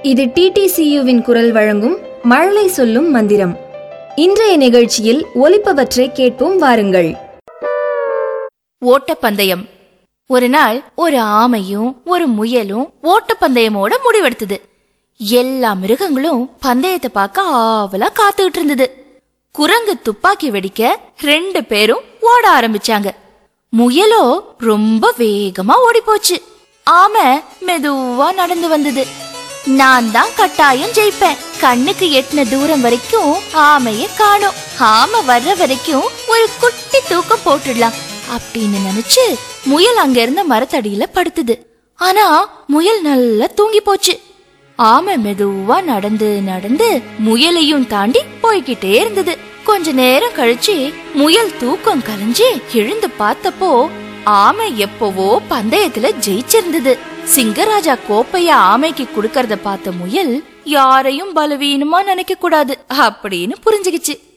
இது டிடிசியுவின் குரல் வழங்கும் மழலை சொல்லும் மந்திரம் இன்றைய நிகழ்ச்சியில் ஒலிப்பவற்றை கேட்போம் வாருங்கள் ஓட்டப்பந்தயம் ஒரு நாள் ஒரு ஆமையும் ஒரு முயலும் ஓட்டப்பந்தயமோட முடிவெடுத்தது எல்லா மிருகங்களும் பந்தயத்தை பார்க்க ஆவலா காத்துக்கிட்டு இருந்தது குரங்கு துப்பாக்கி வெடிக்க ரெண்டு பேரும் ஓட ஆரம்பிச்சாங்க முயலோ ரொம்ப வேகமா ஓடி போச்சு ஆமை மெதுவா நடந்து வந்தது நான் தான் கட்டாயம் ஜெயிப்பேன் கண்ணுக்கு எட்டின தூரம் வரைக்கும் ஆமைய காணோம் ஆமை வர்ற வரைக்கும் ஒரு குட்டி தூக்கம் போட்டுடலாம் அப்படின்னு நினைச்சு முயல் அங்க இருந்த மரத்தடியில படுத்துது ஆனா முயல் நல்லா தூங்கி போச்சு ஆமை மெதுவா நடந்து நடந்து முயலையும் தாண்டி போய்கிட்டே இருந்தது கொஞ்ச நேரம் கழிச்சு முயல் தூக்கம் கலைஞ்சு எழுந்து பார்த்தப்போ ஆமை எப்பவோ பந்தயத்துல ஜெயிச்சிருந்தது சிங்கராஜா கோப்பைய ஆமைக்கு குடுக்கறத பார்த்த முயல் யாரையும் பலவீனமா நினைக்க கூடாது அப்படின்னு புரிஞ்சுகிச்சு